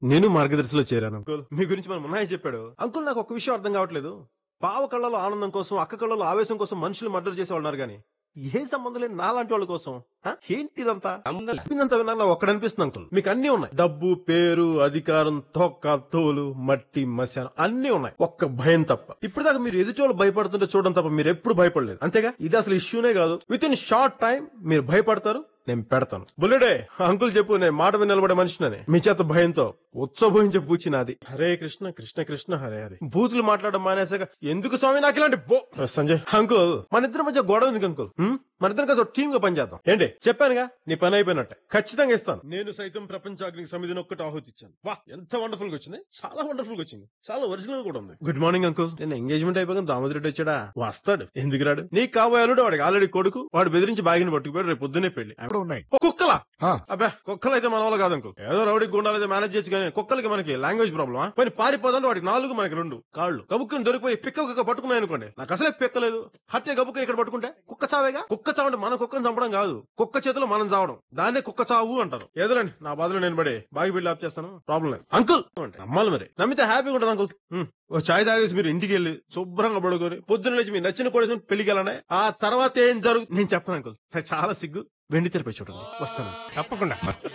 నేను మార్గదర్శిలో చేరాను అంకుల్ మీ గురించి మన మున్నాయి చెప్పాడు అంకుల్ నాకు ఒక విషయం అర్థం కావట్లేదు బావ కళ్ళలో ఆనందం కోసం అక్క కళ్ళలో ఆవేశం కోసం మనుషులు మర్డర్ చేసే ఉన్నారు కానీ ఏ సంబంధం లేని నాలాంటి వాళ్ళ కోసం హ? ఏంటి ఇదంతా సంబంధం లే. చెప్పిందంతా విన్నా ఒక్కడ అనిపిస్తుంది అంకుల్ మీకు అన్ని ఉన్నాయి డబ్బు పేరు అధికారం తొక్క తోలు మట్టి మశానం అన్ని ఉన్నాయి ఒక్క భయం తప్ప ఇప్పుడు దాకా మీరు ఎదుటి వాళ్ళు భయపడుతుంటే చూడడం తప్ప మీరు ఎప్పుడు భయపడలేదు అంతేగా ఇది అసలు ఇష్యూనే కాదు విత్ ఇన్ షార్ట్ టైం మీరు భయపడతారు నేను పెడతాను బుల్లెడే అంకుల్ చెప్పు నేను మాట మీద నిలబడే మనిషినని మీ చేత భయంతో ఉత్సవహించే పూచి నాది హరే కృష్ణ కృష్ణ కృష్ణ హరే హరే బూతులు మాట్లాడడం మానేసాక ఎందుకు స్వామి నాకు ఇలాంటి బో సంజయ్ అంకుల్ మన ఇద్దరి మధ్య గొడవ ఎందుకు అంకుల్ హ్మ్? మన ఇద్దరం కలిసి టీమ్ గా పనిచేద్దాం ఏంటి చెప్పానుగా నీ పని అయిపోయినట్టే ఖచ్చితంగా ఇస్తాను నేను సైతం ప్రపంచ అగ్ని సమితిని ఒక్కటి ఆహుతి ఇచ్చాను వా ఎంత వండర్ఫుల్ గా వచ్చింది చాలా వండర్ఫుల్ గా వచ్చింది చాలా ఒరిజినల్ గా కూడా ఉంది గుడ్ మార్నింగ్ అంకుల్ నేను ఎంగేజ్మెంట్ అయిపోయాక దామోదరెడ్డి వచ్చాడా వస్తాడు ఎందుకు రాడు నీకు కాబోయాలుడు వాడికి ఆల్రెడీ కొడుకు వాడు బెదిరించి బాగిన పట్టుకుపోయాడు రేపు పొద్దునే పెళ్లి ఎప్పుడు ఉన్నాయి ఓ, కుక్కలా ఆ. అబ్బా కుక్కలు అయితే మన వల్ల కాదు అంకుల్ ఏదో రౌడీ గుండాలు అయితే మేనేజ్ చేయొచ్చు కానీ కుక్కలకి మనకి లాంగ్వేజ్ ప్రాబ్లమా పని పారిపోదంటే వాడికి నాలుగు మనకి రెండు కాళ్ళు గబుక్కుని దొరికిపోయి పిక్క కుక్క పట్టుకున్నాయి అనుకోండి నాకు అసలే పిక్కలేదు హత్య గబుక్కుని ఇక్కడ పట్టుకుంటే కుక్క చావేగా కుక్క చావంటే మన కుక్కను చంపడం కాదు కుక్క చేతిలో మనం చావడం దాన్నే కుక్క చావు అంటారు ఏదోలేండి నా బాధలో నేను పడి బాగి బిల్డ్ ఆప్ చేస్తాను ప్రాబ్లం లేదు అంకుల్ నమ్మాలి మరి నమ్మితే హ్యాపీగా ఉంటుంది అంకుల్ ఉమ్. ఓ చాయ్ తాగేసి మీరు ఇంటికి వెళ్ళి శుభ్రంగా పడుకొని పొద్దున్న లేచి మీ నచ్చిన కొడేసి పెళ్లికి వెళ్ళండి ఆ తర్వాత ఏం జరుగు నేను చెప్పను అంకుల్ నాకు చాలా సిగ్గు వెండి తెరపై చూడండి వస్తాను తప్పకుండా